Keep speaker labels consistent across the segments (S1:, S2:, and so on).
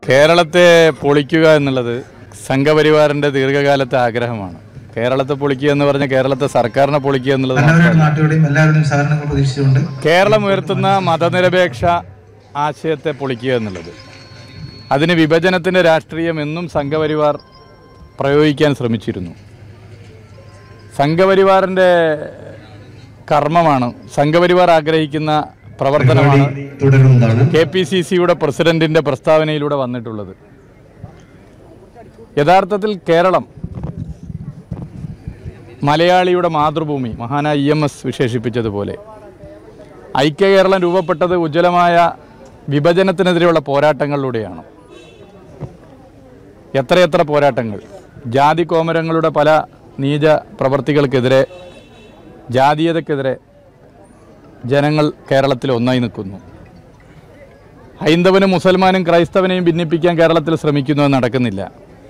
S1: കേരളത്തെ പൊളിക്കുക എന്നുള്ളത് സംഘപരിവാറിന്റെ ദീർഘകാലത്തെ ആഗ്രഹമാണ് കേരളത്തെ പൊളിക്കുക എന്ന് പറഞ്ഞ കേരളത്തെ സർക്കാരിനെ പൊളിക്കുക എന്നുള്ളത്
S2: നല്ലവരായ നാട്ടുകളുടെയും എല്ലാവരുടെയും സഹകരണങ്ങൾ പ്രതീക്ഷിച്ചുകൊണ്ട്
S1: കേരളം ഉയർത്തുന്ന മതനിരപേക്ഷ ആശയത്തെ പൊളിക്കുക എന്നുള്ളത് അതിന് വിഭജനത്തിൻ്റെ രാഷ്ട്രീയം എന്നും സംഘപരിവാർ പ്രയോഗിക്കാൻ ശ്രമിച്ചിരുന്നു സംഘപരിവാറിൻ്റെ കർമ്മമാണ് സംഘപരിവാർ ആഗ്രഹിക്കുന്ന പ്രവർത്തനമാണ്
S2: തുടരുന്നതാണ്
S1: കെ പി സി സിയുടെ പ്രസിഡന്റിന്റെ പ്രസ്താവനയിലൂടെ വന്നിട്ടുള്ളത് യഥാർത്ഥത്തിൽ കേരളം മലയാളിയുടെ മാതൃഭൂമി മഹാനായ ഇ എം എസ് വിശേഷിപ്പിച്ചതുപോലെ ഐക്യ കേരളം രൂപപ്പെട്ടത് ഉജ്ജ്വലമായ വിഭജനത്തിനെതിരെയുള്ള പോരാട്ടങ്ങളിലൂടെയാണ് എത്രയെത്ര പോരാട്ടങ്ങൾ ജാതി കോമരങ്ങളുടെ പല നീച പ്രവർത്തികൾക്കെതിരെ ജാതീയതക്കെതിരെ ജനങ്ങൾ കേരളത്തിൽ ഒന്നായി നിൽക്കുന്നു ഹൈന്ദവനും മുസൽമാനും ക്രൈസ്തവനെയും ഭിന്നിപ്പിക്കാൻ കേരളത്തിൽ ശ്രമിക്കുന്നു അത് നടക്കുന്നില്ല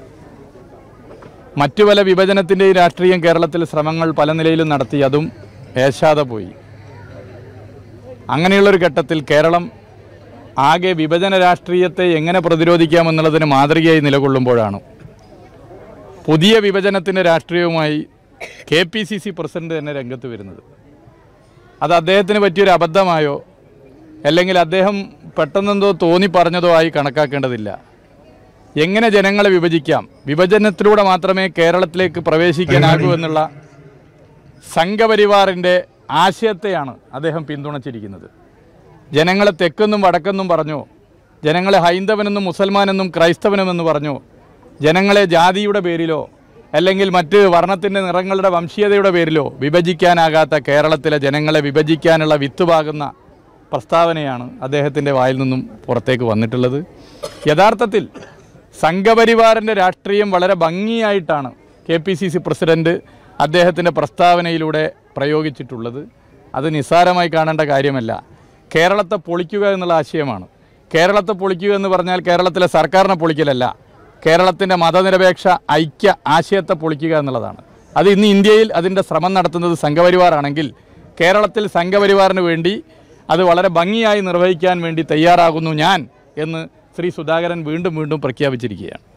S1: മറ്റു പല വിഭജനത്തിൻ്റെയും രാഷ്ട്രീയം കേരളത്തിൽ ശ്രമങ്ങൾ പല നിലയിലും നടത്തി അതും ഏശാതെ പോയി അങ്ങനെയുള്ളൊരു ഘട്ടത്തിൽ കേരളം ആകെ വിഭജന രാഷ്ട്രീയത്തെ എങ്ങനെ പ്രതിരോധിക്കാമെന്നുള്ളതിന് മാതൃകയായി നിലകൊള്ളുമ്പോഴാണ് പുതിയ വിഭജനത്തിൻ്റെ രാഷ്ട്രീയവുമായി K P C C president തന്നെ രംഗത്ത് വരുന്നത് അത് അദ്ദേഹത്തിന് പറ്റിയൊരു അബദ്ധമായോ അല്ലെങ്കിൽ അദ്ദേഹം പെട്ടെന്നെന്തോ തോന്നി പറഞ്ഞതോ ആയി കണക്കാക്കേണ്ടതില്ല എങ്ങനെ ജനങ്ങളെ വിഭജിക്കാം വിഭജനത്തിലൂടെ മാത്രമേ കേരളത്തിലേക്ക് പ്രവേശിക്കാനാകൂ എന്നുള്ള സംഘപരിവാറിൻ്റെ ആശയത്തെയാണ് അദ്ദേഹം പിന്തുണച്ചിരിക്കുന്നത് ജനങ്ങളെ തെക്കെന്നും വടക്കെന്നും പറഞ്ഞു ജനങ്ങളെ ഹൈന്ദവനെന്നും മുസൽമാനെന്നും ക്രൈസ്തവനുമെന്ന് പറഞ്ഞു ജനങ്ങളെ ജാതിയുടെ പേരിലോ അല്ലെങ്കിൽ മറ്റ് വർണ്ണത്തിൻ്റെ നിറങ്ങളുടെ വംശീയതയുടെ പേരിലോ വിഭജിക്കാനാകാത്ത കേരളത്തിലെ ജനങ്ങളെ വിഭജിക്കാനുള്ള വിത്തുപാകുന്ന പ്രസ്താവനയാണ് അദ്ദേഹത്തിൻ്റെ വായിൽ നിന്നും പുറത്തേക്ക് വന്നിട്ടുള്ളത് യഥാർത്ഥത്തിൽ സംഘപരിവാറിൻ്റെ രാഷ്ട്രീയം വളരെ ഭംഗിയായിട്ടാണ് K P C C president അദ്ദേഹത്തിൻ്റെ പ്രസ്താവനയിലൂടെ പ്രയോഗിച്ചിട്ടുള്ളത് അത് നിസ്സാരമായി കാണേണ്ട കാര്യമല്ല കേരളത്തെ പൊളിക്കുക എന്നുള്ള ആശയമാണ് കേരളത്തെ പൊളിക്കുക എന്ന് പറഞ്ഞാൽ കേരളത്തിലെ സർക്കാരിനെ പൊളിക്കലല്ല കേരളത്തിൻ്റെ മതനിരപേക്ഷ ഐക്യ ആശയത്തെ പൊളിക്കുക എന്നുള്ളതാണ് അത് ഇന്ന് ഇന്ത്യയിൽ അതിൻ്റെ ശ്രമം നടത്തുന്നത് സംഘപരിവാറാണെങ്കിൽ കേരളത്തിൽ സംഘപരിവാറിന് വേണ്ടി അത് വളരെ ഭംഗിയായി നിർവഹിക്കാൻ വേണ്ടി തയ്യാറാകുന്നു ഞാൻ എന്ന് ശ്രീ സുധാകരൻ വീണ്ടും വീണ്ടും പ്രഖ്യാപിച്ചിരിക്കുകയാണ്